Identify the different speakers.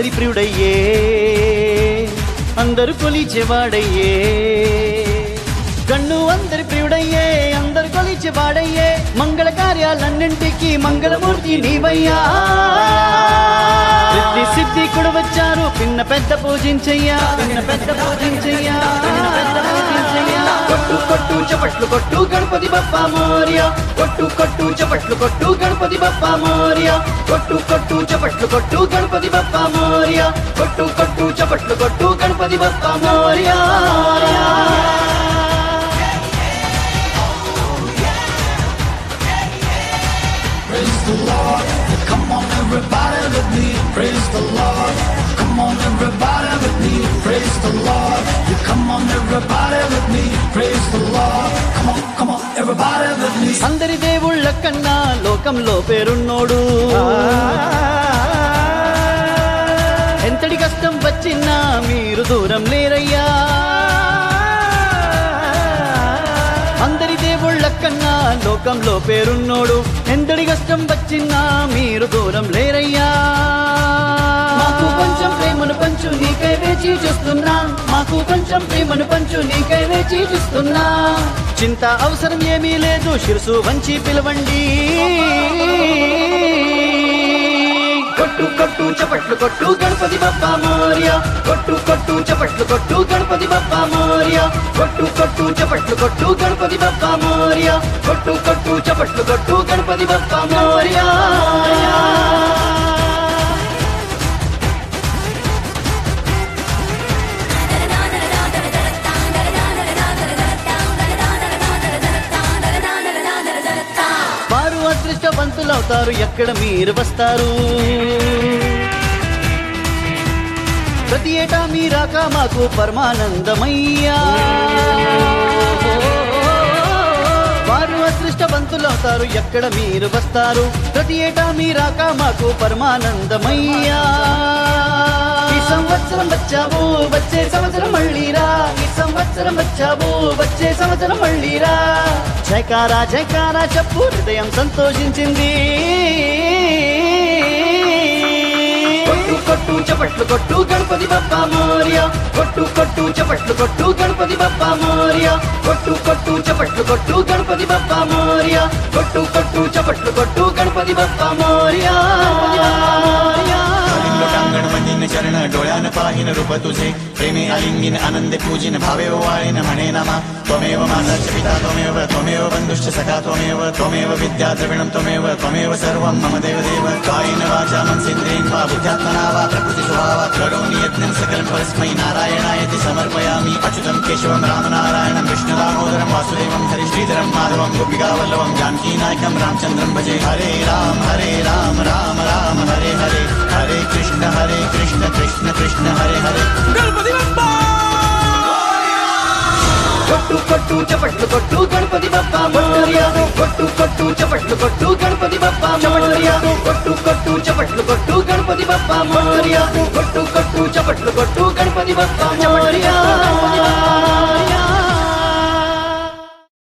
Speaker 1: అందరి ప్రియుడయ్యే అందరు కొలిచేవాడయ్యే కన్ను అందరి ప్రియుడయ్యే అందరు కొలిచేవాడయ్యే మంగళ కార్యాలన్నింటికి మంగళమూర్తి నీవయ్యా సిద్ధి సిద్ధి కూడా వచ్చారు పిన్న పెద్ద పూజించయ్యా పిన్న పెద్ద పూజించయ్యా పిన్న పెద్ద పూజించయ్యా కొట్టు కొట్టు చపట్లు కొట్టు గణపతి బప్ప మోర్య కొట్టు కొట్టు చపట్లు కొట్టు గణపతి బప్ప మోర్య కొట్టు కొట్టు చపట్లు కొట్టు గణపతి బప్ప మోర్య కొట్టు కొట్టు చపట్లు కొట్టు Ganapati Bappa మోర్య
Speaker 2: Praise the Lord. Come on, everybody with me. Praise the Lord. Come on, everybody with me. Praise the Lord. You come on, everybody with me. Praise the Lord. Come on, come on, everybody with me.
Speaker 1: అందరి దేవుళ్ళ కన్నా లోకంలో పేరున్నోడు ఎంతటి కష్టం వచ్చినా మీరు దూరం లేరయ్యా అందరి దేవుళ్ళ కన్నా లోకంలో పేరున్నోడు ఎంతటి కష్టం వచ్చినా మీరు దూరం లేరయ్యా మాకు కొంచెం ప్రేమను పంచు నీకై వేచి చూస్తున్నా మాకు కొంచెం ప్రేమను పంచు నీకై వేచి చూస్తున్నా చింత అవసరం ఏమీ లేదు శిరసు వంచి పిలవండి కొట్టు కొట్టు చపట్లు కొట్టు గణపతి బప్ప మోర్య కొట్టు కొట్టు చపట్లు కొట్టు గణపతి బప్ప మోర్య కొట్టు కొట్టు చపట్లు కొట్టు గణపతి బప్ప మోర్య కొట్టు కొట్టు చపట్లు కొట్టు గణపతి బప్ప మోర్య వారు అదృష్టవంతులవుతారు ఎక్కడ మీరు వస్తారు ప్రతి ఏటా మీరాక మాకు పరమానందమయ్యా వారు అదృష్టవంతులవుతారు ఎక్కడ మీరు వస్తారు ప్రతి ఏటా మీరాక మాకు పరమానందమయ్యా ఈ సంవత్సరం వచ్చావు వచ్చే సంవత్సరం మళ్ళీరా ఈ సంవత్సరం వచ్చావు వచ్చే సంవత్సరం మళ్ళీరా జయకారా జయకారా చెప్పు హృదయం సంతోషించింది కొట్టు కొట్టు చపట్లు కొట్టు గణపతి బప్ప మోర్య కొట్టు కొట్టు చపట్లు కొట్టు గణపతి బప్ప మోర్య కొట్టు కొట్టు చపట్లు కొట్టు గణపతి బప్ప మోర్య కొట్టు కొట్టు చపట్లు కొట్టు గణపతి బప్ప మోర్య
Speaker 3: लोटांगण मंदिन चरण डोळ्यान पाहिन रूप तुझे प्रेमे आलिंगिन आनंदे पूजिन भावे वाळीन म्हणे नमा त्वमेव माता च पिता त्वमेव त्वमेव बन्धुश्च सखा त्वमेव त्वमेव विद्या द्रविणं त्वमेव त्वमेव सर्वं मम देव देव कायेन वाचा मनसेन्द्रियेण वा बुद्ध्यात्मना वा प्रकृति स्वभावात् करोमि यज्ञं सकलं परस्मै नारायणायति समर्पयामि अच्युतं केशवं रामनारायणं विष्णुदामोदरं वासुदेवं हरि श्रीधरं माधवं गोपिकावल्लभं जानकीनायकं रामचन्द्रं भजे हरे राम हरे राम राम राम हरे हरे हरे कृष्ण हरे कृष्ण कृष्ण कृष्ण हरे हरे
Speaker 1: కొట్టు కొట్టు చపట్లు కొట్టు గణపతి బప్ప మోర్య కొట్టు కొట్టు చపట్లు కొట్టు గణపతి బప్ప మోర్య కొట్టు కొట్టు చపట్లు కొట్టు గణపతి బప్ప మోర్య కొట్టు కొట్టు చపట్లు కొట్టు గణపతి బప్ప మోర్య